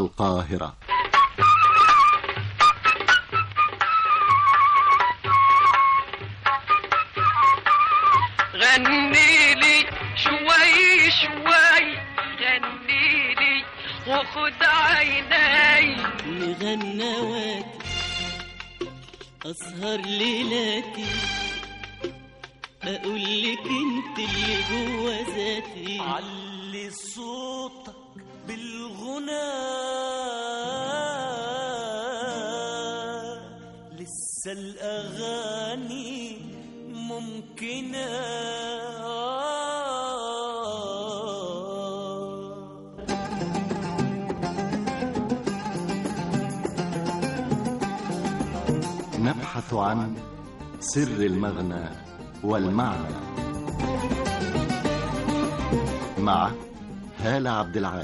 القاهرة غني لي شوي شوي غني لي وخد عيني مغنواتي أسهر ليلاتي أقول لك أنت اللي جوا ذاتي علي صوتك بالغنى لسه الأغاني ممكنة نبحث عن سر المغنى والمعنى مع هالة عبد العال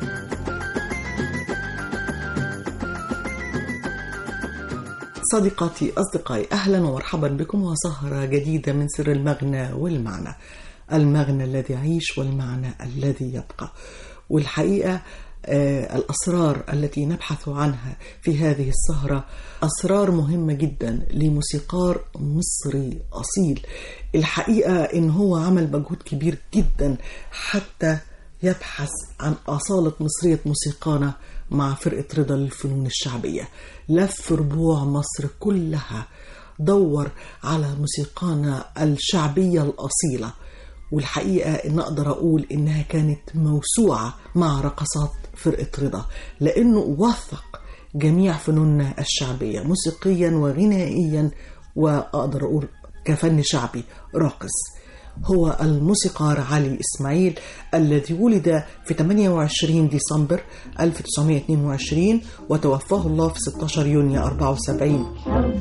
صديقاتي أصدقائي أهلا ومرحبا بكم وسهرة جديدة من سر المغنى والمعنى المغنى الذي يعيش والمعنى الذي يبقى والحقيقة آه، الأسرار التي نبحث عنها في هذه السهرة أسرار مهمة جدا لموسيقار مصري أصيل الحقيقة إن هو عمل مجهود كبير جدا حتى يبحث عن أصالة مصرية موسيقانا مع فرقة رضا للفنون الشعبية لف ربوع مصر كلها دور على موسيقانا الشعبية الأصيلة والحقيقة إن أقدر أقول إنها كانت موسوعة مع رقصات فرقة رضا لأنه وثق جميع فنوننا الشعبية موسيقيا وغنائيا وأقدر أقول كفن شعبي راقص هو الموسيقار علي إسماعيل الذي ولد في 28 ديسمبر 1922 وتوفاه الله في 16 يونيو 74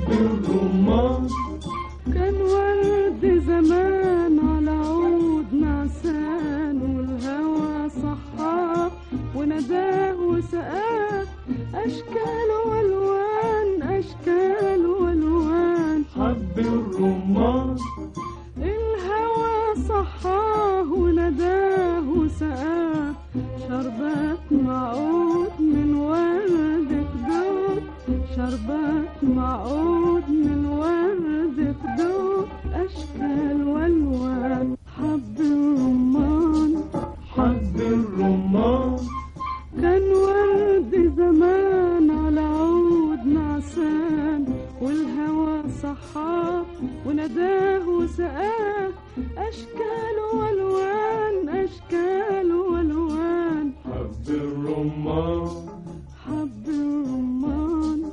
كان ورد زمان على عود نعسان والهوى صحاه ونداه وسقاه أشكال وألوان أشكال وألوان حب الرمان الهوى صحاه ونداه وسقاه شربات معود من ورد خدود شربات معود من ورد خدود أشكال والوان حب الرمان حب الرمان كان ورد زمان على عود نعسان والهوى صحاه ونداه وسقاه أشكال والوان أشكال والوان حب الرمان حب الرمان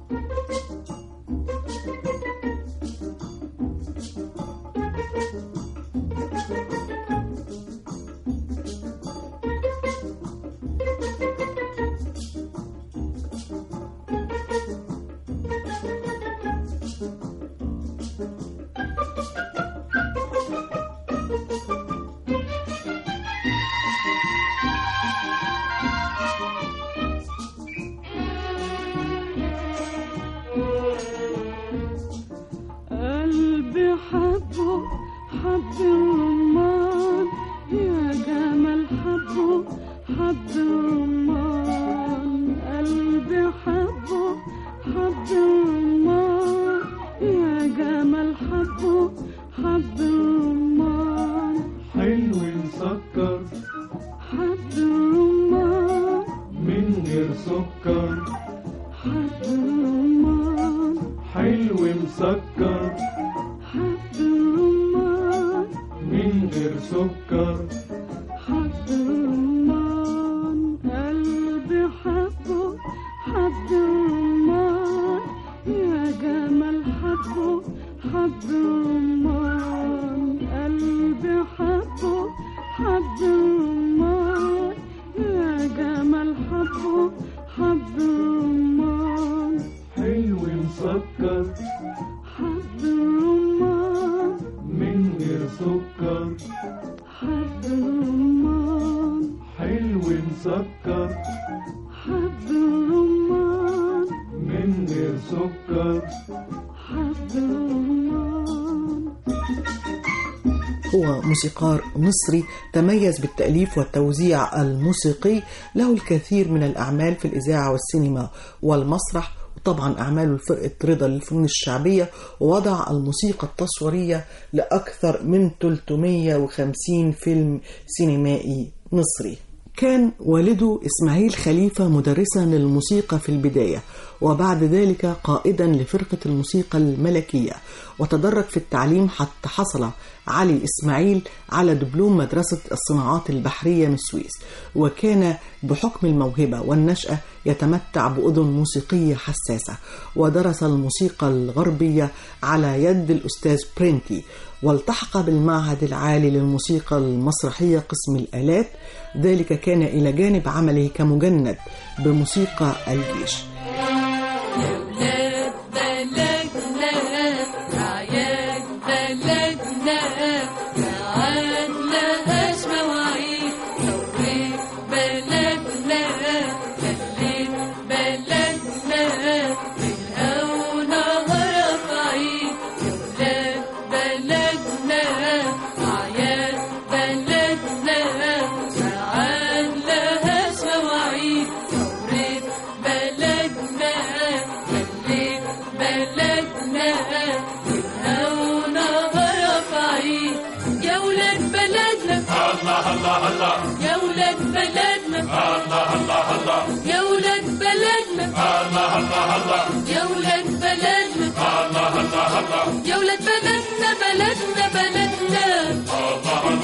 قلبي حبه حب الرمان يا جمال حبه حب الرمان قلبي حبه حب الرمان يا جمال حبه حب الرمان حلو مسكر حب الرمان من غير سكر حب الرمان حلو مسكر حب الرمان من غير سكر حب الرمان قلبي حبه حب الرمان يا جمال حبه حب الرمان قلبي حبه حب الرمان يا جمال حبه حب الرمان حلو مسكر حب الرمان من غير سكر حب الرمان حلو مسكر حب الرمان من غير سكر حب الرمان هو موسيقار مصري تميز بالتأليف والتوزيع الموسيقي له الكثير من الأعمال في الإذاعة والسينما والمسرح وطبعا أعماله لفرقة رضا للفنون الشعبية ووضع الموسيقى التصويرية لأكثر من 350 فيلم سينمائي مصري كان والده إسماعيل خليفة مدرسا للموسيقى في البداية وبعد ذلك قائدا لفرقة الموسيقى الملكية وتدرج في التعليم حتى حصل علي إسماعيل على دبلوم مدرسة الصناعات البحرية من السويس وكان بحكم الموهبة والنشأة يتمتع بأذن موسيقية حساسة ودرس الموسيقى الغربية على يد الأستاذ برينتي والتحق بالمعهد العالي للموسيقى المسرحية قسم الآلات ذلك كان إلى جانب عمله كمجند بموسيقى الجيش ولاد بلدنا رعايات بلدنا ساعات لهاش مواعيد ثورة بلدنا خلت بلدنا ليلها ونهارها في عيد يا ولاد بلدنا رعايات بلدنا ساعات لهاش مواعيد ثورة بلدنا خلت بلدنا ليلها ونهارها في عيد يا ولاد بلدنا الله الله الله يا ولاد بلدنا الله الله الله يا ولاد بلدنا الله الله الله يا ولاد بلدنا الله الله الله يا ولاد بلدنا بلدنا بلدنا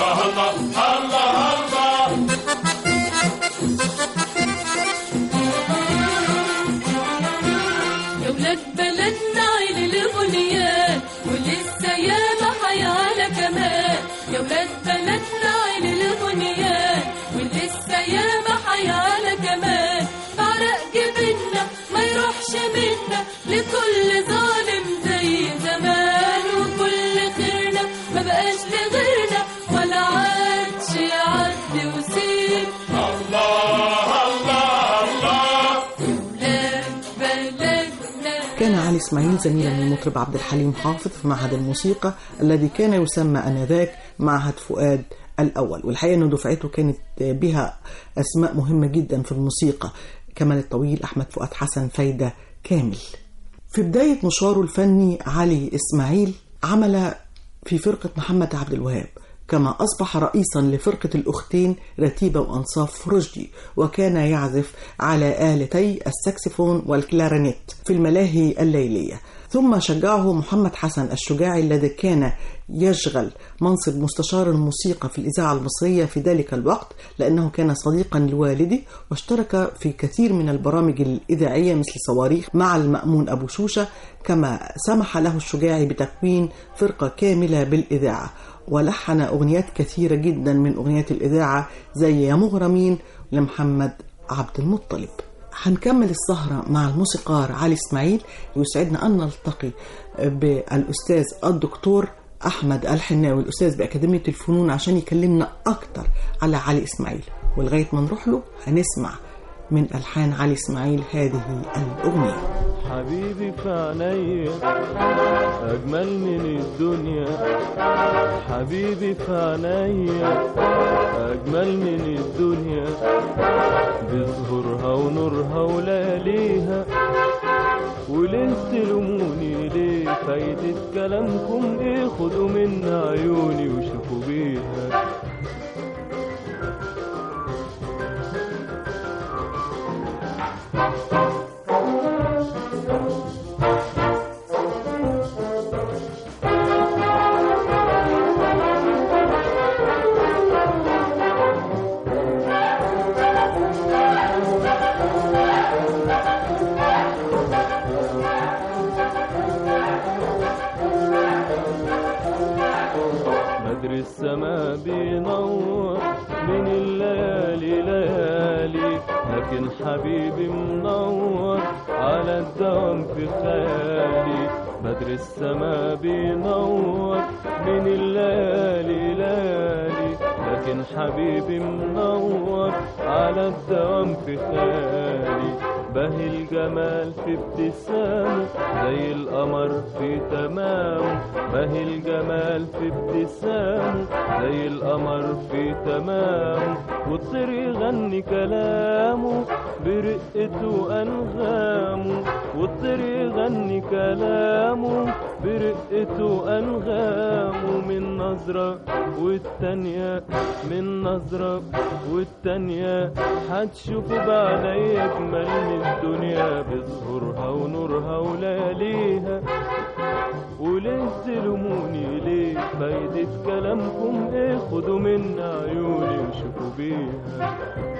يا ولاد بلدنا عيل الغنيان ولسه ياما حيانا كمان يا ولاد بلدنا عيل الغنيان ولسه ياما حيانا كمان بعرق جبنا ما يروحش منا لكل ظالم زي زمان وكل خيرنا ما بقاش لغيرنا ولا عادش يعدي وسيب ولاد بلدنا كان علي اسماعيل زميلا للمطرب عبد الحليم حافظ في معهد الموسيقى الذي كان يسمى انذاك معهد فؤاد الاول والحقيقه ان دفعته كانت بها اسماء مهمه جدا في الموسيقى كمال الطويل احمد فؤاد حسن فايده كامل في بدايه مشواره الفني علي اسماعيل عمل في فرقه محمد عبد الوهاب كما أصبح رئيسا لفرقة الأختين رتيبة وأنصاف رشدي وكان يعزف على آلتي الساكسفون والكلارينيت في الملاهي الليلية ثم شجعه محمد حسن الشجاعي الذي كان يشغل منصب مستشار الموسيقى في الإذاعة المصرية في ذلك الوقت لأنه كان صديقا لوالدي واشترك في كثير من البرامج الإذاعية مثل صواريخ مع المأمون أبو شوشة كما سمح له الشجاعي بتكوين فرقة كاملة بالإذاعة ولحن أغنيات كثيرة جدا من أغنيات الإذاعة زي يا مغرمين لمحمد عبد المطلب هنكمل السهرة مع الموسيقار علي إسماعيل يسعدنا أن نلتقي بالأستاذ الدكتور أحمد الحناوي الأستاذ بأكاديمية الفنون عشان يكلمنا أكتر على علي إسماعيل ولغاية ما نروح له هنسمع من ألحان علي إسماعيل هذه الأغنية حبيبي في عينيا أجمل من الدنيا حبيبي في عينيا أجمل من الدنيا بظهورها ونورها ولياليها وليه تلوموني ليه فايدة كلامكم ايه خدوا من عيوني وشوفوا بيها بدر السما بينور من الليالي ليالي لكن حبيبي منور على الدوام في خيالي بدر السما بينور من الليالي ليالي لكن حبيبي منور على الدوام في خيالي بهي الجمال في ابتسامه زي القمر في تمامه بهي الجمال في ابتسامه زي القمر في تمامه والطير يغني كلامه برقته وأنغامه والطير يغني كلامه برقته أنغامه من نظرة والتانية من نظرة والتانية هتشوفوا بعيني أجمل من الدنيا بظهورها ونورها ولياليها وليه تلوموني ليه فايدة كلامكم ايه خدوا من عيوني وشوفوا بيها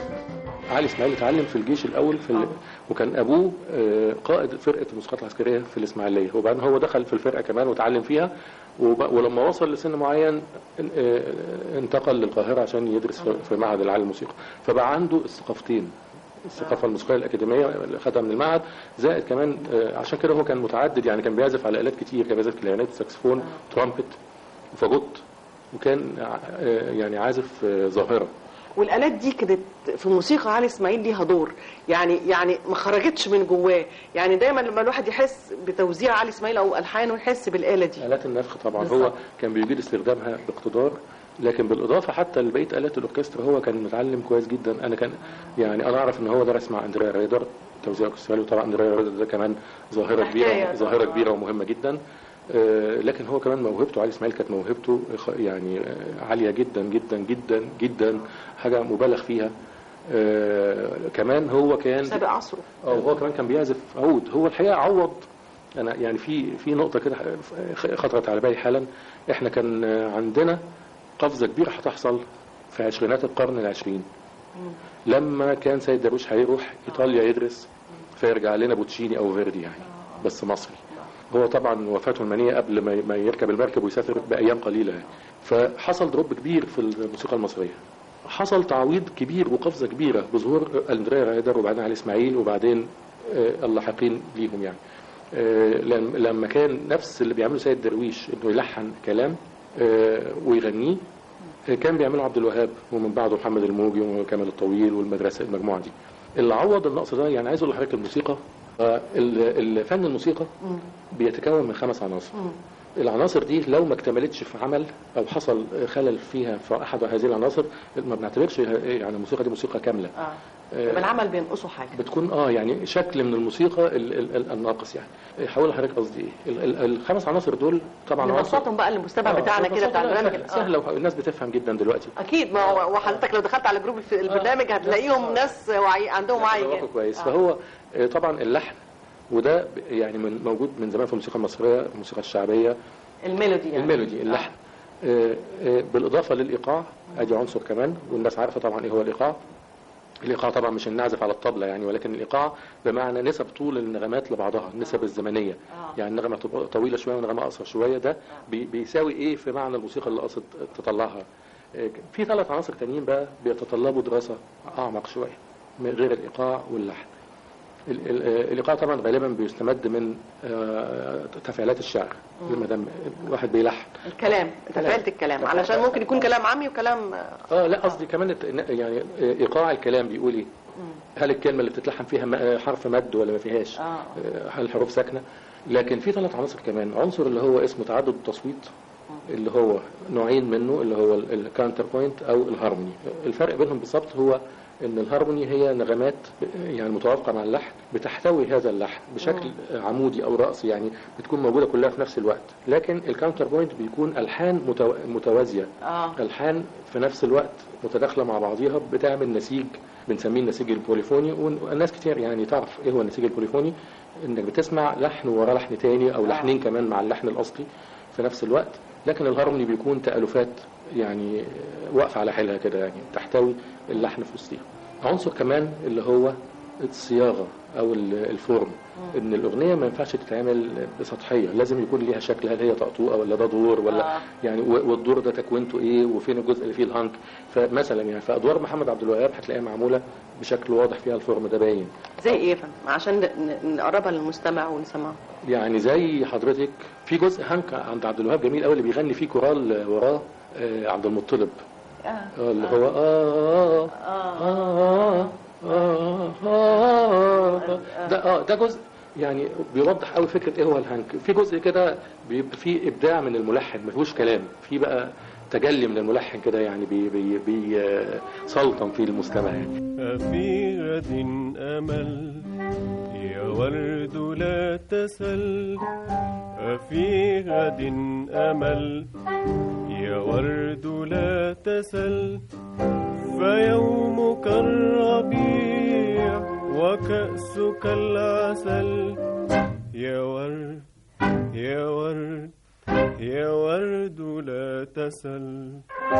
علي اسماعيل اتعلم في الجيش الاول في ال... وكان ابوه آه، قائد فرقه الموسيقات العسكريه في الاسماعيليه وبعدين هو دخل في الفرقه كمان وتعلم فيها وب... ولما وصل لسن معين آه، انتقل للقاهره عشان يدرس في- في معهد العالي الموسيقى فبقى عنده الثقافتين الثقافه الموسيقيه الاكاديميه اللي خدها من المعهد زائد كمان آه، عشان كده هو كان متعدد يعني كان بيعزف على الات كتير كان بيعزف كلارينيت ساكسفون ترامبت وفاجوت وكان آه، يعني عازف آه، ظاهره والالات دي كانت في موسيقى علي اسماعيل ليها دور يعني يعني ما خرجتش من جواه يعني دايما لما الواحد يحس بتوزيع علي اسماعيل او الحانه يحس بالاله دي آلات النفخ طبعا بالظبط. هو كان بيجيد استخدامها باقتدار لكن بالإضافة حتى لبقية آلات الأوركسترا هو كان متعلم كويس جدا أنا كان يعني أنا أعرف إن هو درس مع أندريا رايدر توزيع أوركسترالي وطبعا أندريا رايدر ده كمان ظاهرة حكاية كبيرة ظاهرة طبعاً. كبيرة ومهمة جدا آه، لكن هو كمان موهبته علي اسماعيل كانت موهبته خ- يعني آه، عالية جدا جدا جدا جدا حاجة مبالغ فيها آه، كمان هو كان سابق عصره اه وهو كمان كان بيعزف عود هو الحقيقه عوض انا يعني في في نقطه كده خطرت على بالي حالا احنا كان عندنا قفزه كبيره هتحصل في عشرينات القرن العشرين لما كان سيد درويش هيروح ايطاليا يدرس فيرجع لنا بوتشيني او فيردي يعني بس مصري هو طبعا وفاته المنيه قبل ما ما يركب المركب ويسافر بايام قليله يعني فحصل دروب كبير في الموسيقى المصريه حصل تعويض كبير وقفزه كبيره بظهور اندريا رايدر وبعدين علي اسماعيل وبعدين آه، اللاحقين ليهم يعني آه، لم- لما كان نفس اللي بيعمله سيد درويش انه يلحن كلام آه، ويغنيه آه، كان بيعمله عبد الوهاب ومن بعده محمد الموجي وكامل الطويل والمدرسه المجموعه دي اللي عوض النقص ده يعني عايز اقول لحضرتك الموسيقى آه، ال- الفن الموسيقى بيتكون من خمس عناصر العناصر دي لو ما اكتملتش في عمل او حصل خلل فيها في احد هذه العناصر ما بنعتبرش يعني الموسيقى دي موسيقى كامله اه آه، يبقى العمل بينقصه حاجه بتكون اه يعني شكل من الموسيقى ال- ال- ال- الناقص يعني هقول لحضرتك قصدي ايه ال- ال- الخمس عناصر دول طبعا عناصر- نبسطهم بقى للمستمع آه، بتاعنا كده بتاع سهلة- البرنامج سهلة, سهلة والناس بتفهم جدا دلوقتي اكيد ما هو وحضرتك لو دخلت على جروب الف- البرنامج هتلاقيهم ناس وعي عندهم وعي واقع جامد. كويس آه. فهو آه، طبعا اللحن وده ب- يعني من موجود من زمان في الموسيقى المصريه الموسيقى الشعبيه الميلودي يعني الميلودي اللحن آه، آه، بالاضافه للايقاع ادي عنصر كمان والناس عارفه طبعا ايه هو الايقاع الايقاع طبعا مش النعزف على الطبله يعني ولكن الايقاع بمعنى نسب طول النغمات لبعضها النسب الزمنيه يعني النغمه تبقى طويله شويه والنغمه اقصر شويه ده بي- بيساوي ايه في معنى الموسيقى اللي قصد تطلعها آه، في ثلاث عناصر تانيين بقى بيتطلبوا دراسه اعمق شويه من غير الايقاع واللحن ال- ال- آه، الايقاع طبعا غالبا بيستمد من آه، تفعيلات الشعر ما دام الواحد بيلحن الكلام تفعيلة الكلام علشان ممكن يكون كلام عامي وكلام اه لا قصدي كمان الت- يعني ايقاع الكلام بيقول ايه هل الكلمه اللي بتتلحن فيها م- حرف مد ولا ما فيهاش آه. آه، هل الحروف ساكنه لكن في ثلاث عناصر كمان عنصر اللي هو اسمه تعدد التصويت اللي هو نوعين منه اللي هو الكاونتر بوينت او الهارموني الفرق بينهم بالظبط هو ان الهارموني هي نغمات يعني متوافقه مع اللحن بتحتوي هذا اللحن بشكل عمودي او رأسي يعني بتكون موجوده كلها في نفس الوقت لكن الكاونتر بوينت بيكون الحان متو- متوازيه اه الحان في نفس الوقت متداخله مع بعضيها بتعمل نسيج بنسميه النسيج البوليفوني والناس كتير يعني تعرف ايه هو النسيج البوليفوني انك بتسمع لحن ورا لحن تاني او لحنين كمان مع اللحن الاصلي في نفس الوقت لكن الهارموني بيكون تالفات يعني واقفه على حيلها كده يعني تحتوي اللحن في وسطها عنصر كمان اللي هو الصياغه او ال- الفورم ان الاغنيه ما ينفعش تتعمل بسطحيه لازم يكون ليها شكل هل هي طقطوقه ولا ده دور ولا آه. يعني و- والدور ده تكوينته ايه وفين الجزء اللي فيه الهانك فمثلا يعني في ادوار محمد عبد الوهاب هتلاقيها معموله بشكل واضح فيها الفورم ده باين زي ايه يا فندم عشان ن- ن- نقربها للمستمع ونسمعها يعني زي حضرتك في جزء هانك عند عبد الوهاب جميل قوي اللي بيغني فيه كورال وراه آه، عبد المطلب اه آه، اللي هو آه آه آه آه آه آه ده اه ده جزء يعني بيوضح قوي فكره ايه هو الهنك في جزء كده بيبقى فيه ابداع من الملحن ما فيهوش كلام في بقى تجلي من الملحن كده يعني بي بي بي آه، سلطن في المستمع يعني أفي غد أمل يا ورد لا تسل أفي غد أمل يا ورد لا تسل فيومك الربيع وكأسك العسل يا ورد يا ورد يا ورد لا تسل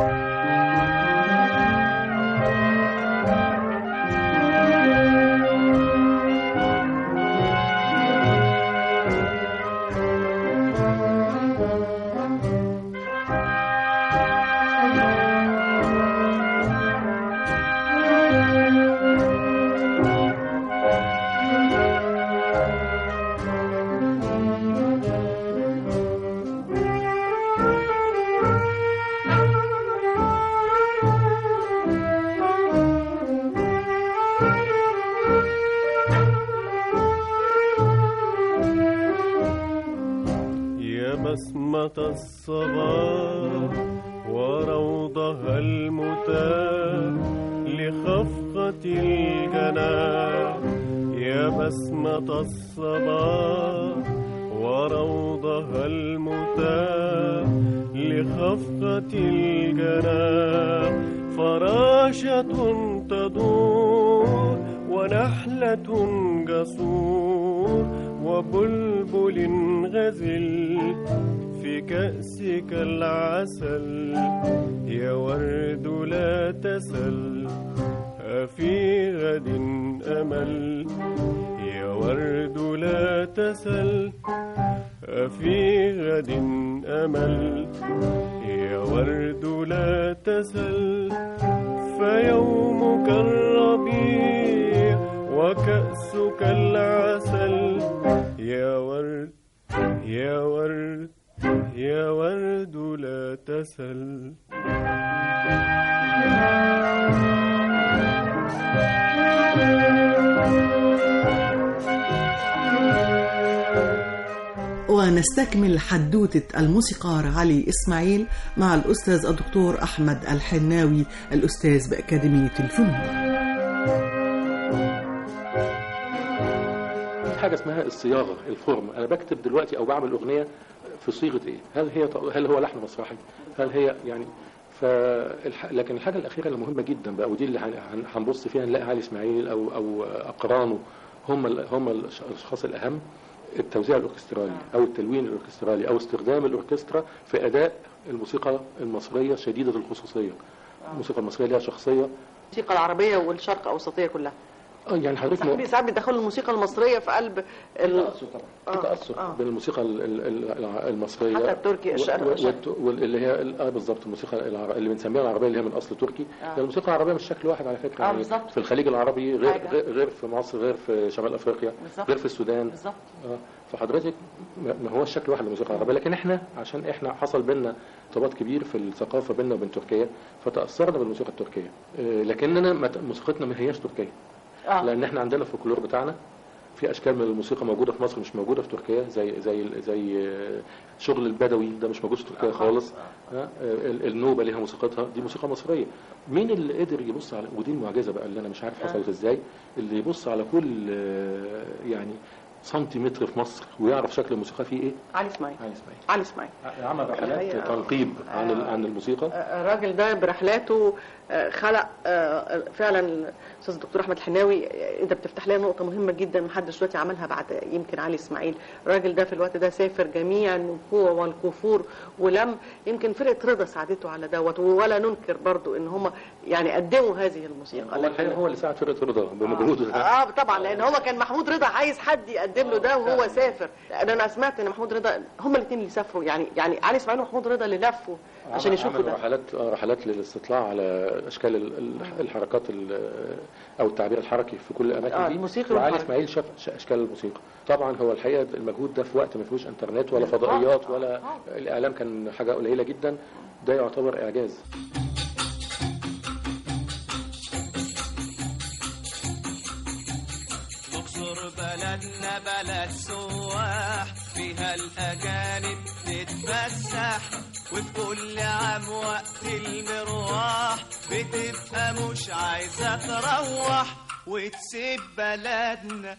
يا بسمة الصباح وروضها المتاح لخفقة الجناح يا بسمة الصباح وروضها المتاح لخفقة الجناح فراشة تدور ونحلة جسور وبلبل غزل في كأسك العسل يا ورد لا تسل أفي غد أمل يا ورد لا تسل أفي غد أمل يا ورد لا تسل فيومك الربيع وكأسك العسل يا ورد يا ورد يا ورد لا تسل ونستكمل حدوتة الموسيقار علي إسماعيل مع الأستاذ الدكتور أحمد الحناوي الأستاذ بأكاديمية الفنون في حاجه اسمها الصياغه الفورم انا بكتب دلوقتي او بعمل اغنيه في صيغه ايه هل هي هل هو لحن مسرحي هل هي يعني فالح... لكن الحاجه الاخيره اللي مهمه جدا بقى ودي اللي هن- هن- هنبص فيها نلاقي علي اسماعيل او او اقرانه هم ال... هم الأش- الاشخاص الاهم التوزيع الاوركسترالي او التلوين الاوركسترالي او استخدام الاوركسترا في اداء الموسيقى المصريه شديده الخصوصيه الموسيقى المصريه لها شخصيه الموسيقى العربيه والشرق اوسطيه كلها اه يعني حضرتك ساعات ساعات بيدخلوا الموسيقى المصريه في قلب ال... تأثر طبعا في تأثر بين الموسيقى ال- ال- ال- المصرية حتى التركي، الشرق- و- و- الشرق. والت- واللي هي ال- اه بالظبط الموسيقى العر- اللي بنسميها العربية اللي هي من أصل تركي آه. لأن الموسيقى العربية مش شكل واحد على فكرة آه، يعني بالظبط. في الخليج العربي غير حاجة. غير غير في مصر غير في شمال أفريقيا بالظبط. غير في السودان بالظبط اه فحضرتك ما ما هوش شكل واحد للموسيقى العربية لكن احنا عشان احنا حصل بينا ارتباط كبير في الثقافة بيننا وبين تركيا فتأثرنا بالموسيقى التركية آه، لكننا ما ت- موسيقتنا ما هياش تركية اه لان احنا عندنا الفولكلور بتاعنا في اشكال من الموسيقى موجوده في مصر مش موجوده في تركيا زي زي زي آه، شغل البدوي ده مش موجود في تركيا خالص ها؟ آه، ال- النوبه ليها موسيقتها دي موسيقى مصريه مين اللي قدر يبص على ودي المعجزه بقى اللي انا مش عارف حصلت ازاي اللي يبص على كل آه، يعني سنتيمتر في مصر ويعرف شكل الموسيقى فيه ايه علي اسماعيل علي اسماعيل علي اسماعيل عمل رحلات الحقيقة- تنقيب عن ال- عن الموسيقى الراجل ده برحلاته آه، خلق آه، فعلا الاستاذ الدكتور احمد الحناوي آه، انت بتفتح لنا نقطه مهمه جدا محدش دلوقتي عملها بعد يمكن علي اسماعيل الراجل ده في الوقت ده سافر جميع النفوع والكفور ولم يمكن فرقه رضا ساعدته على دوت ولا ننكر برضو ان هم يعني قدموا هذه الموسيقى هو الحقيقه هو اللي ساعد فرقه رضا بمجهوده ده اه طبعا لان هو كان محمود رضا عايز حد يقدم له ده وهو سافر لان انا سمعت ان محمود رضا هم الاثنين اللي سافروا يعني يعني علي اسماعيل ومحمود رضا اللي لفوا عشان عمل- يشوفوا عمل ده رحلات آه، رحلات للاستطلاع على اشكال ال- ال- الحركات ال- او التعبير الحركي في كل الاماكن آه، دي الموسيقى وعلي والحركة. اسماعيل شاف ش- اشكال الموسيقى طبعا هو الحقيقه المجهود ده في وقت ما فيهوش انترنت ولا فضائيات ولا الاعلام كان حاجه قليله جدا ده يعتبر اعجاز مصر بلدنا بلد سواح فيها الأجانب تتفسح وفي كل عام وقت المروح بتبقى مش عايزة تروح وتسيب بلدنا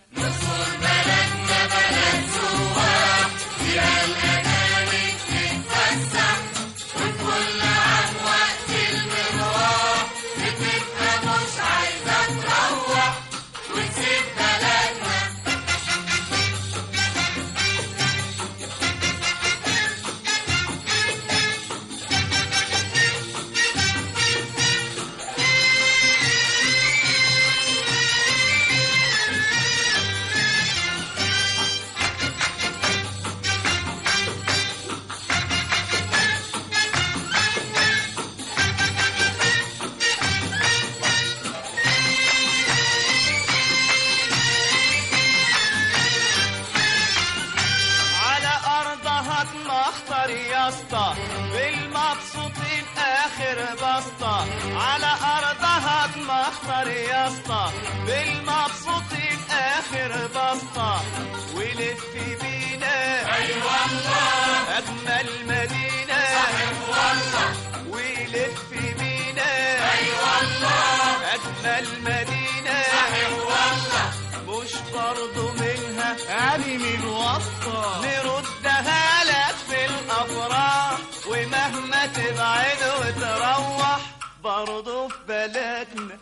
على أرضها تمخطر يا اسطى بالمبسوطين آخر بسطة على أرضها تمخطر يا اسطى بالمبسوطين آخر بسطة ولف بينا أي والله أجمل مدينة صحيح والله ولف بينا أي والله أجمل مدينة صحيح والله مش برضو منها يعني من وسطة نردها لك في الأفراح ومهما تبعد وتروح برضو في بلدنا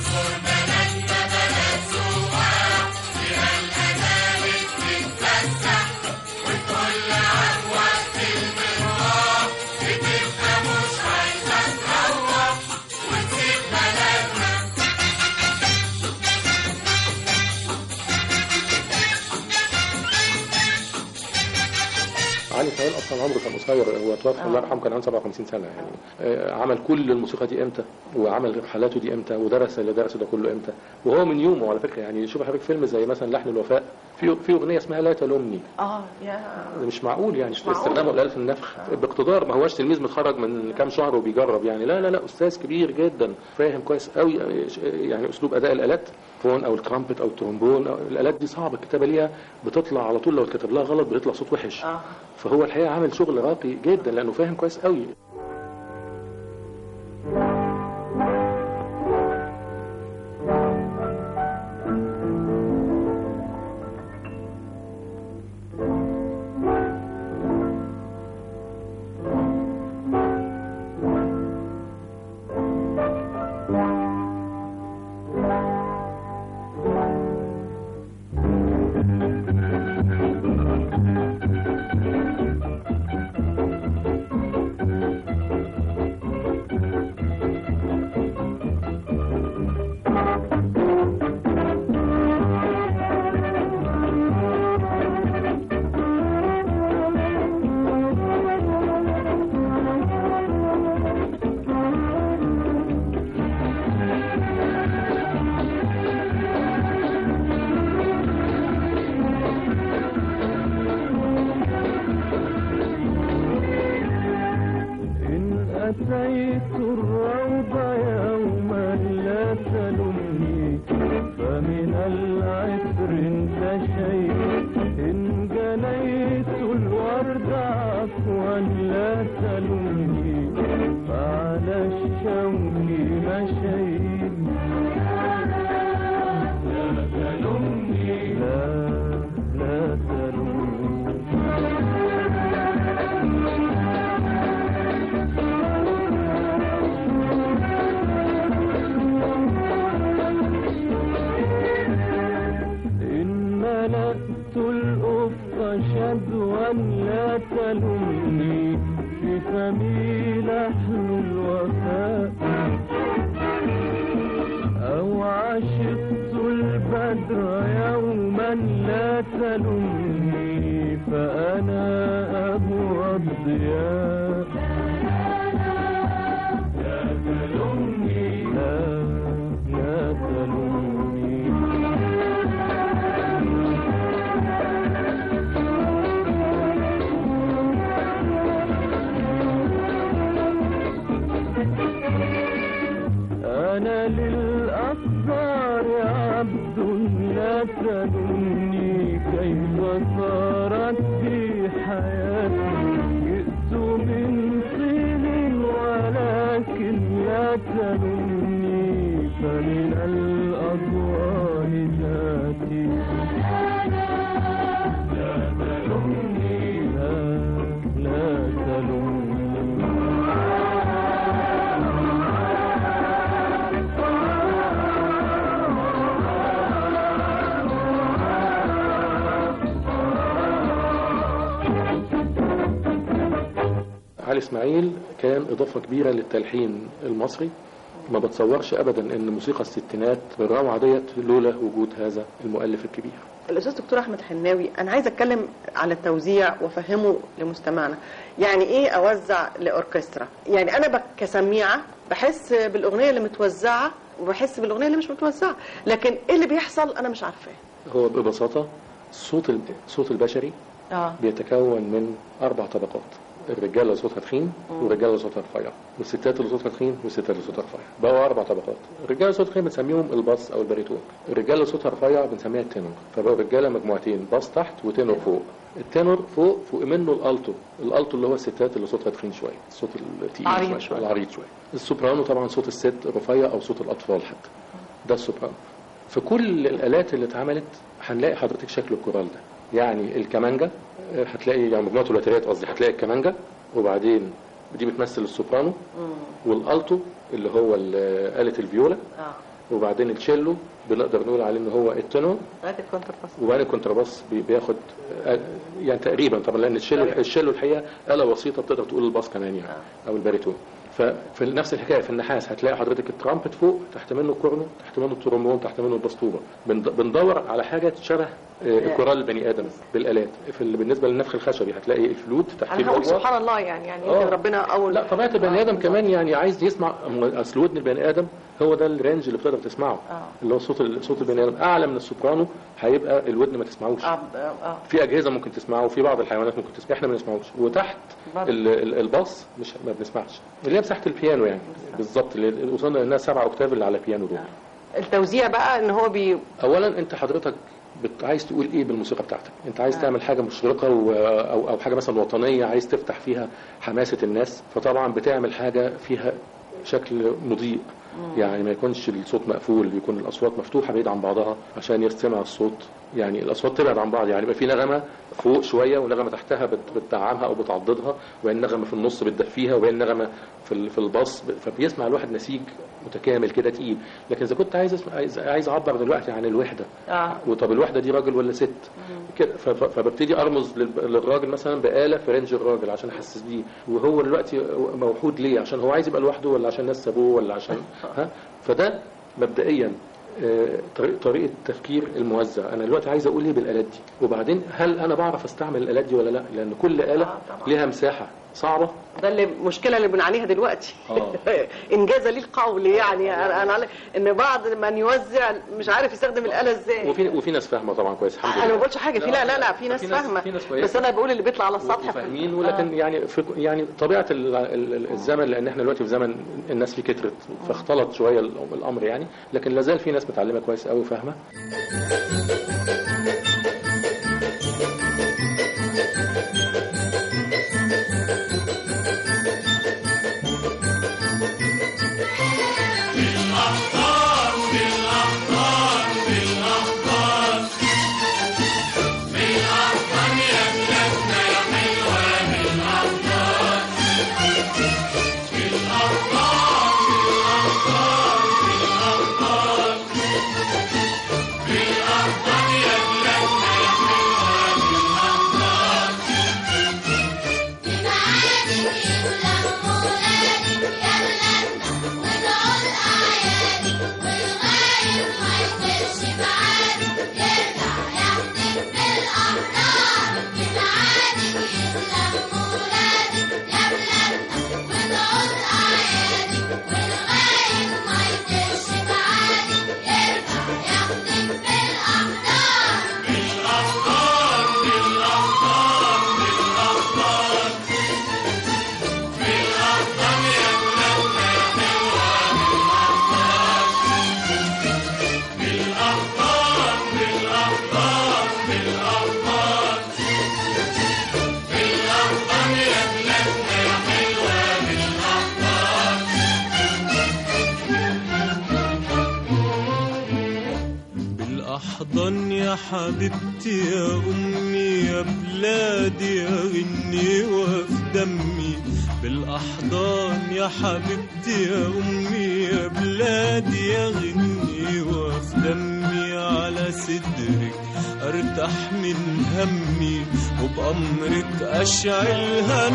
علي كمان اصلا عمره كان قصير هو توفى الله يرحمه كان عنده 57 سنه يعني آه، عمل كل الموسيقى دي امتى وعمل رحلاته دي امتى ودرس اللي درسه ده كله امتى وهو من يومه على فكره يعني شوف حضرتك فيلم زي مثلا لحن الوفاء في في اغنيه اسمها لا تلومني اه يا ده مش معقول يعني معقول. استخدامه الآلة النفخ باقتدار ما هوش تلميذ متخرج من كام شهر وبيجرب يعني لا لا لا استاذ كبير جدا فاهم كويس قوي يعني اسلوب اداء الالات فون او الترامبت او الترومبون أو الالات دي صعبه الكتابه ليها بتطلع على طول لو اتكتب لها غلط بيطلع صوت وحش اه فهو الحقيقه عامل شغل راقي جدا لانه فاهم كويس قوي إن أتيت الروض يوما لا تلمني فمن العطر انتشيت إن جنيت الورد عفوا لا تلمني فعلى الشوك مشيت لا تلمني لا لا تلمني إن ملأت الأفق شدوا لا تلمني في فمي لحن الوفاء أو عشقت البدر يوما لا تلمني فأنا أبو الضياء لا تلمني لا لا تلمني أنا للأقدار عبد لا تلومني علي اسماعيل كان اضافه كبيره للتلحين المصري ما بتصورش ابدا ان موسيقى الستينات بالروعه ديت لولا وجود هذا المؤلف الكبير الاستاذ دكتور احمد حناوي انا عايزه اتكلم على التوزيع وافهمه لمستمعنا يعني ايه اوزع لاوركسترا يعني انا بك- كسميعه بحس بالاغنيه اللي متوزعه وبحس بالاغنيه اللي مش متوزعه لكن ايه اللي بيحصل انا مش عارفاه هو ببساطه الصوت ال- الصوت البشري اه بيتكون من اربع طبقات الرجاله اللي صوتها تخين والرجاله اللي صوتها رفيع والستات اللي صوتها تخين والستات اللي صوتها رفيع بقوا اربع طبقات الرجاله اللي صوتها تخين بنسميهم الباص او الباريتون الرجاله اللي صوتها رفيع بنسميها التنور فبقوا الرجاله مجموعتين باص تحت وتنور فوق التنور فوق فوق منه الالتو الالتو اللي هو الستات اللي صوتها تخين شويه الصوت التقيل عريض شوية، شوية. العريض شويه السوبرانو طبعا صوت الست رفيع او صوت الاطفال حتى ده السوبرانو في كل الالات اللي اتعملت هنلاقي حضرتك شكل الكورال ده يعني الكمانجا آه، هتلاقي يعني مجموعه ثلاثيات قصدي هتلاقي الكمانجا وبعدين دي بتمثل السوبرانو والالتو اللي هو ال- آلة الفيولا اه وبعدين التشيلو بنقدر نقول عليه ان هو التنور لغايه الكونترباس وبعدين الكونترباس بي- بياخد آه، يعني تقريبا طبعا لان الشيلو الشيلو الحقيقه آلة وسيطه بتقدر تقول الباص كمان يعني او الباريتون ففي نفس الحكايه في النحاس هتلاقي حضرتك الترامبت فوق تحت منه الكورنو تحت منه الترومبون تحت منه البسطوبه بند- بندور على حاجه شبه آه، كورال البني ادم بالالات في ال- بالنسبه للنفخ الخشبي هتلاقي الفلوت تحتيه انا هقول الأجواء. سبحان الله يعني يعني آه. يمكن ربنا اول لا طبيعه البني ادم كمان يعني عايز يسمع أم- اصل ودن البني ادم هو ده الرينج اللي بتقدر تسمعه آه. اللي هو صوت ال- صوت البني ادم اعلى من السوبرانو هيبقى الودن ما تسمعوش اه اه في اجهزه ممكن تسمعه وفي بعض الحيوانات ممكن تسمع احنا ما بنسمعوش وتحت برضه. ال- ال- الباص مش ما بنسمعش اللي هي مساحه البيانو يعني بالظبط اللي وصلنا لانها سبعة اوكتاف اللي على البيانو دول التوزيع بقى ان هو بي اولا انت حضرتك بت... عايز تقول ايه بالموسيقى بتاعتك انت عايز تعمل حاجه مشرقه و... او او حاجه مثلا وطنيه عايز تفتح فيها حماسه الناس فطبعا بتعمل حاجه فيها شكل مضيء يعني ما يكونش الصوت مقفول يكون الاصوات مفتوحه بعيد عن بعضها عشان يستمع الصوت يعني الاصوات تبعد عن بعض يعني يبقى في نغمه فوق شويه ونغمه تحتها بت... بتدعمها او بتعضدها وبين نغمه في النص بتدفيها وبين نغمه في ال... في الباص ب... فبيسمع الواحد نسيج متكامل كده تقيل لكن اذا كنت عايز اسمع عايز, عايز اعبر دلوقتي عن الوحده اه وطب الوحده دي راجل ولا ست كده ف- ف- فببتدي ارمز لل- للراجل مثلا بآلة في رينج الراجل عشان احسس بيه وهو دلوقتي موحود ليه عشان هو عايز يبقى لوحده ولا عشان الناس سابوه ولا عشان ها فده مبدئيا آه، طريق- طريقه تفكير الموزع انا دلوقتي عايز اقول ايه بالالات دي وبعدين هل انا بعرف استعمل الالات دي ولا لا لان كل اله آه، طبعا. ليها مساحه صعبه ده اللي المشكله اللي بنعانيها دلوقتي آه. انجاز لي القول يعني انا أنا على- ان بعض من يوزع مش عارف يستخدم الاله ازاي وفي وفي ناس فاهمه طبعا كويس الحمد انا لله ما بقولش حاجه في لا لا لا في ناس في ناس- فاهمه في ناس كويسة. بس انا بقول اللي بيطلع على السطح فاهمين ولكن يعني في يعني طبيعه ال- ال- الزمن لان احنا دلوقتي في زمن الناس فيه كترت فاختلط شويه الامر يعني لكن لا زال في ناس متعلمه كويس قوي وفاهمه بالأحضان يا حبيبتي يا أمي يا بلادي يا غني وفي دمي بالأحضان يا حبيبتي يا أمي يا بلادي يا غني وفي دمي على صدرك ارتاح من همي وبأمرك اشعلها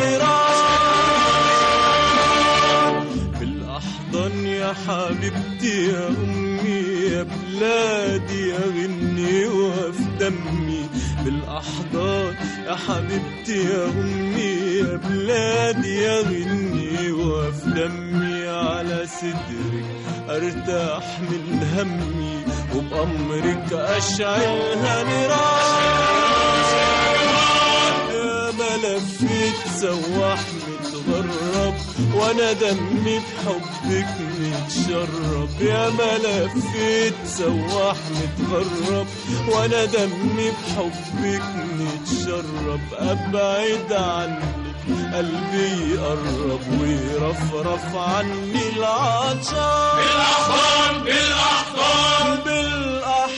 نيران بالاحضان يا حبيبتي يا امي يا بلادي اغني وفي دمي بالاحضان يا حبيبتي يا امي يا بلادي اغني وفي دمي على صدرك ارتاح من همي وبأمرك اشعلها نيران يا ما لفيت سواح متغرب وانا دمي بحبك متشرب يا ما لفيت سواح متغرب وانا دمي بحبك متشرب ابعد عنك قلبي يقرب ويرفرف عني العطشان بالاحضان بالاحضان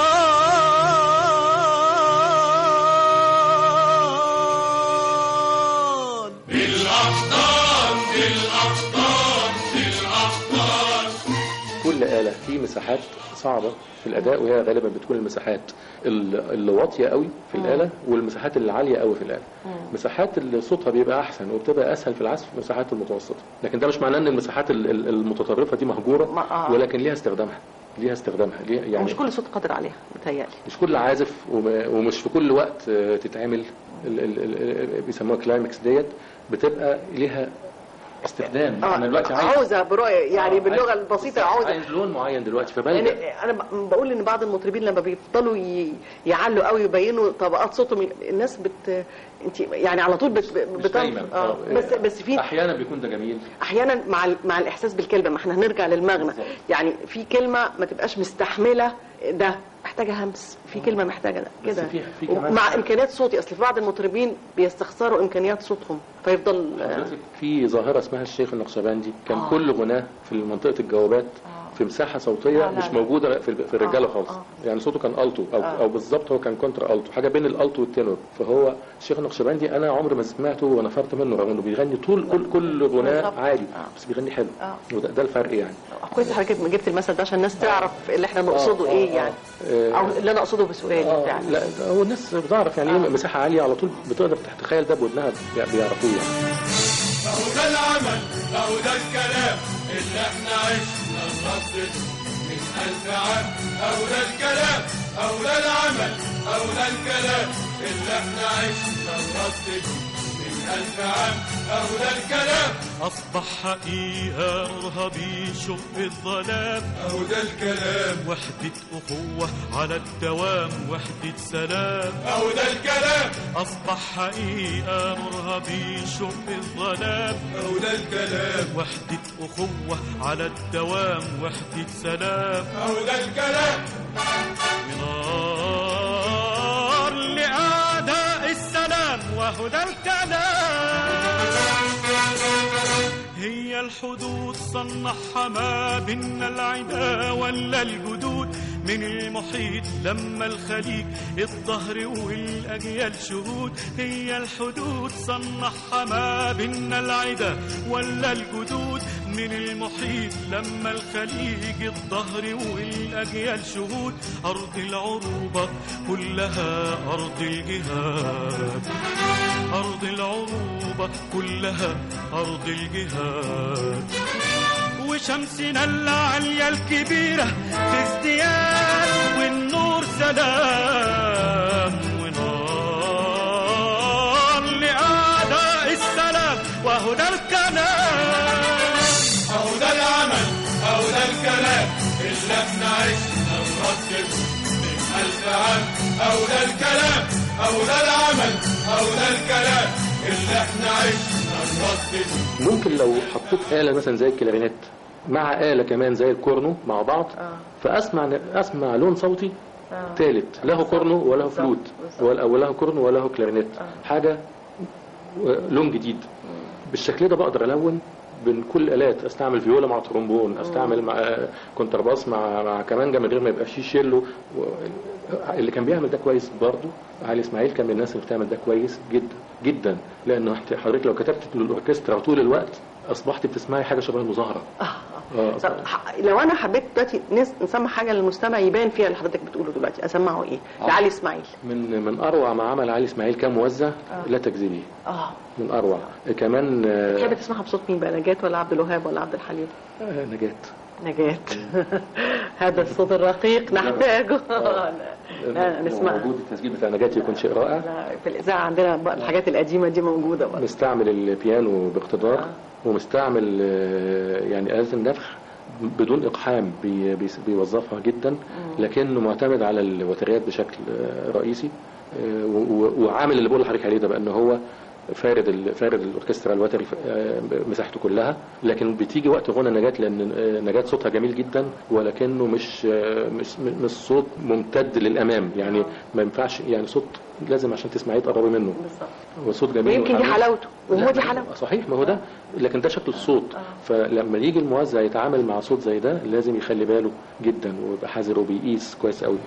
بالاحضان كل آلة في مساحات صعبة في الأداء وهي غالبا بتكون المساحات ال- اللي واطية قوي في الآلة والمساحات اللي عالية قوي في الآلة مساحات اللي صوتها بيبقى أحسن وبتبقى أسهل في العزف المساحات المتوسطة لكن ده مش معناه إن المساحات ال- ال- المتطرفة دي مهجورة ما- آه. ولكن ليها استخدامها ليها استخدامها ليها يعني ومش كل صوت قادر عليها متهيألي مش كل عازف وم- ومش في كل وقت آه، تتعمل ال- ال- ال- ال- بيسموها كلايمكس ديت بتبقى ليها استخدام انا دلوقتي عايز عاوزه برؤيه يعني آه، باللغه عايز- البسيطه عاوزه عايز لون معين دلوقتي يعني فبلجأ انا ب- بقول ان بعض المطربين لما بيفضلوا ي- يعلوا قوي ويبينوا طبقات صوتهم الناس بت انت يعني على طول بت... مش بت... دايما اه آه، بس بس في احيانا بيكون ده جميل احيانا مع ال- مع الاحساس بالكلمه ما احنا هنرجع للمغنى بالظبط. يعني في كلمه ما تبقاش مستحمله ده محتاجه همس في كلمه محتاجه ده بس كده في- في كمان- مع امكانيات صوتي اصل في بعض المطربين بيستخسروا امكانيات صوتهم فيفضل آه، حضرتك في ظاهره اسمها الشيخ النقشبندي كان آه. كل غناه في منطقه الجوابات في مساحه صوتيه لا، لا، مش لا. موجوده في في الرجاله آه، خالص آه. يعني صوته كان التو او آه. او بالظبط هو كان كونتر التو حاجه بين الالتو والتينور فهو الشيخ النقشبندي انا عمري ما سمعته ونفرت منه رغم انه بيغني طول كل كل غناه بالظبط. عادي آه. بس بيغني حلو آه. وده ده الفرق يعني كويس حضرتك جبت المثل ده عشان الناس تعرف اللي احنا نقصده آه، ايه آه، يعني آه. او اللي انا اقصده بسؤالي آه يعني لا ده هو الناس بتعرف يعني ايه مساحه عاليه على طول بتقدر تتخيل ده بودنها بي- بيعرفوه يعني اهو ده العمل اهو ده الكلام اللي احنا عشنا نردد من ألف عام اهو ده الكلام اهو ده العمل اهو ده الكلام اللي احنا عشنا نردد من ألف عام اهو ده الكلام اصبح حقيقة نورها بيشق الظلام اهو ده الكلام وحدة اخوة على الدوام وحدة سلام اهو ده الكلام اصبح حقيقة نورها بيشق الظلام اهو ده الكلام وحدة اخوة على الدوام وحدة سلام اهو ده الكلام نار لأعداء السلام وهو ده الكلام هي الحدود صنعها ما بينا العدا ولا الجدود من المحيط لما الخليج الظهر والأجيال شهود هي الحدود صنعها ما بينا العدا ولا الجدود من المحيط لما الخليج الظهر والأجيال شهود أرض العروبة كلها أرض الجهاد أرض العروبة كلها أرض الجهاد وشمسنا العالية الكبيرة في ازدياد والنور سلام ونار لأعداء السلام وهو ده الكلام أهو ده العمل أهو ده الكلام اللي احنا عشنا نردد من ألف عام أهو ده الكلام أهو ده العمل أهو ده الكلام اللي احنا عشنا نردد ممكن لو حطيت آلة مثلا زي الكلارينيت مع آلة كمان زي الكورنو مع بعض فأسمع أسمع لون صوتي ثالث له كورنو وله فلوت ولا- وله كورنو وله كلارينيت حاجة لون جديد بالشكل ده بقدر ألون بين كل الآلات استعمل فيولا مع ترومبون استعمل مع كونترباس مع مع كمانجا من غير ما يبقى فيه شيلو و- اللي كان بيعمل ده كويس برضه علي اسماعيل كان من الناس اللي بتعمل ده كويس جدا جدا لانه حضرتك لو كتبت للاوركسترا طول الوقت اصبحت بتسمعي حاجه شبه المظاهره آه. طب ح- لو انا حبيت دلوقتي نس- نسمع حاجه للمستمع يبان فيها اللي حضرتك بتقوله دلوقتي اسمعه ايه؟ لعلي اسماعيل من من اروع ما عمل علي اسماعيل كموزع لا تكذبي اه من اروع كمان آه، تحب تسمعها بصوت مين بقى نجاة ولا عبد الوهاب ولا عبد الحليم؟ آه، نجاة نجاة هذا الصوت الرقيق نحتاجه لا, لا لو نسمع موجود التسجيل بتاع نجاة يكون شيء رائع لا، في الاذاعه عندنا بقى الحاجات القديمه دي موجوده بقى مستعمل البيانو باقتدار ومستعمل آه، يعني آلة النفخ بدون إقحام بي- بي- بيوظفها جدا لكنه معتمد على الوتريات بشكل آه، رئيسي آه، و- و- وعامل اللي بقول لحضرتك عليه ده بأن هو فارد ال- فارد الاوركسترا الوتري آه، مساحته كلها لكن بتيجي وقت غنى نجاة لان آه، نجاة صوتها جميل جدا ولكنه مش آه، مش مش صوت ممتد للامام يعني ما ينفعش يعني صوت لازم عشان تسمعيه تقربي منه بالظبط هو صوت جميل ويمكن دي وحلو. حلاوته وهو لا، دي حلاوته صحيح ما هو ده لكن ده شكل الصوت فلما يجي الموزع يتعامل مع صوت زي ده لازم يخلي باله جدا ويبقى حذر وبيقيس كويس قوي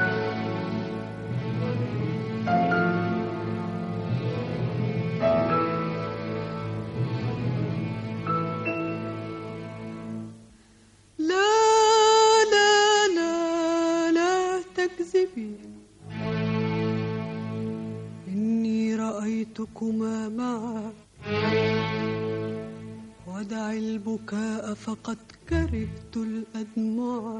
لا لا لا لا تكذبي إني رأيتكما معا ودع البكاء فقد كرهت الأدمع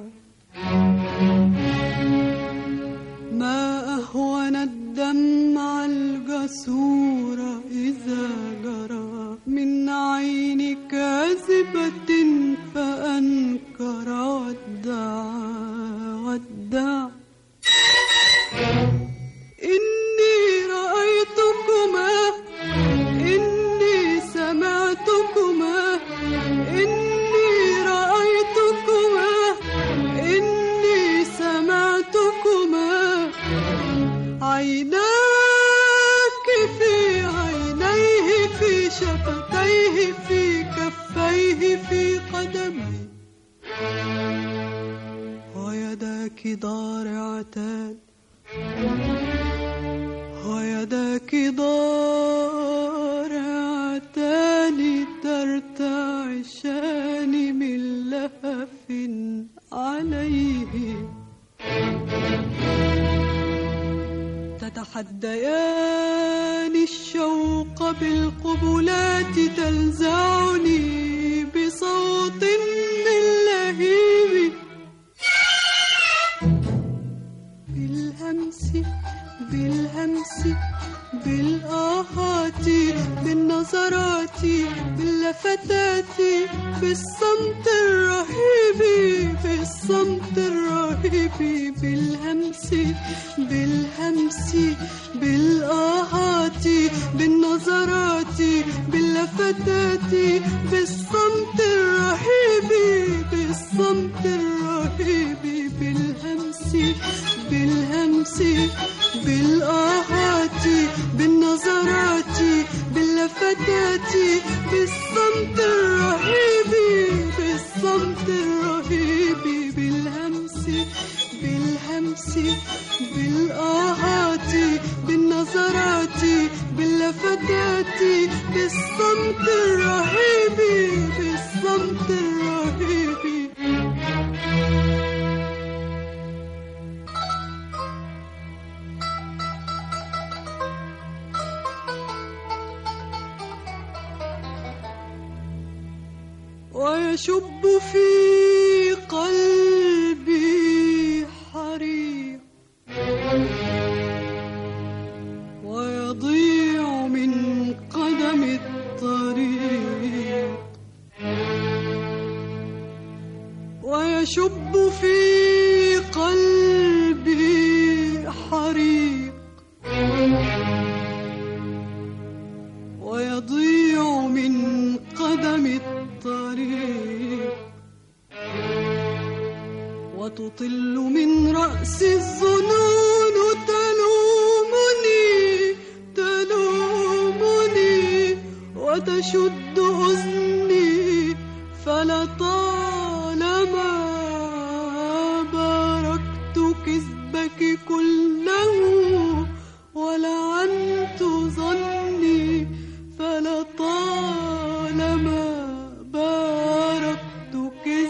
ما أهون الدمع الجسور إذا جرى من عين كاذبة فأنكر ودع ودع إني رأيتكما إني سمعتكما إني رأيتكما إني سمعتكما عيناك في عينيه في شفتيه في كفيه في قدميه ويداك ضارعتان ويداك ضارعتان ترتعشان من لهف عليه تتحديان الشوق بالقبلات تلزعني بصوت من لهيب بالهمس بالهمس بالآهات بالنظرات باللفتات بالصمت الرهيب بالصمت الرهيب بالهمس بالهمس بالآهات بالنظرات باللفتات بالصمت الرهيب بالصمت الرهيب بالهمس بالهمس بالآهات بالنظرات باللفتات بالصمت الرهيب بالصمت الرهيب بالهمس بالهمس بالآهات بالنظرات باللفتات بالصمت الرهيب بالصمت الرهيب ويشب في قلبي حريق ويضيع من قدم الطريق ويشب في قلبي حريق ويضيع من قدم الطريق وتطل من رأسي الظنون تلومني تلومني وتشد أذني فلطالما باركت كذبك كله ولعنت ظني فلطالما باركت كذبك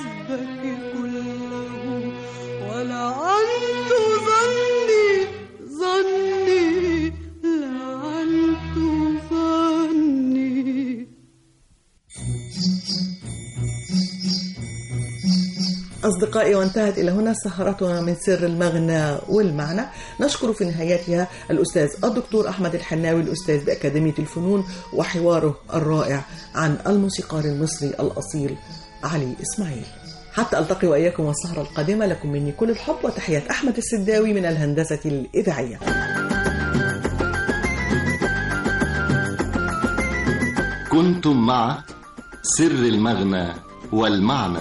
أصدقائي وانتهت إلى هنا سهرتنا من سر المغنى والمعنى نشكر في نهايتها الأستاذ الدكتور أحمد الحناوي الأستاذ بأكاديمية الفنون وحواره الرائع عن الموسيقار المصري الأصيل علي إسماعيل حتى ألتقي وإياكم والسهرة القادمة لكم مني كل الحب وتحيات أحمد السداوي من الهندسة الإذاعية كنتم مع سر المغنى والمعنى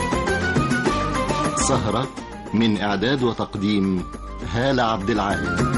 سهرة من إعداد وتقديم هالة عبد العال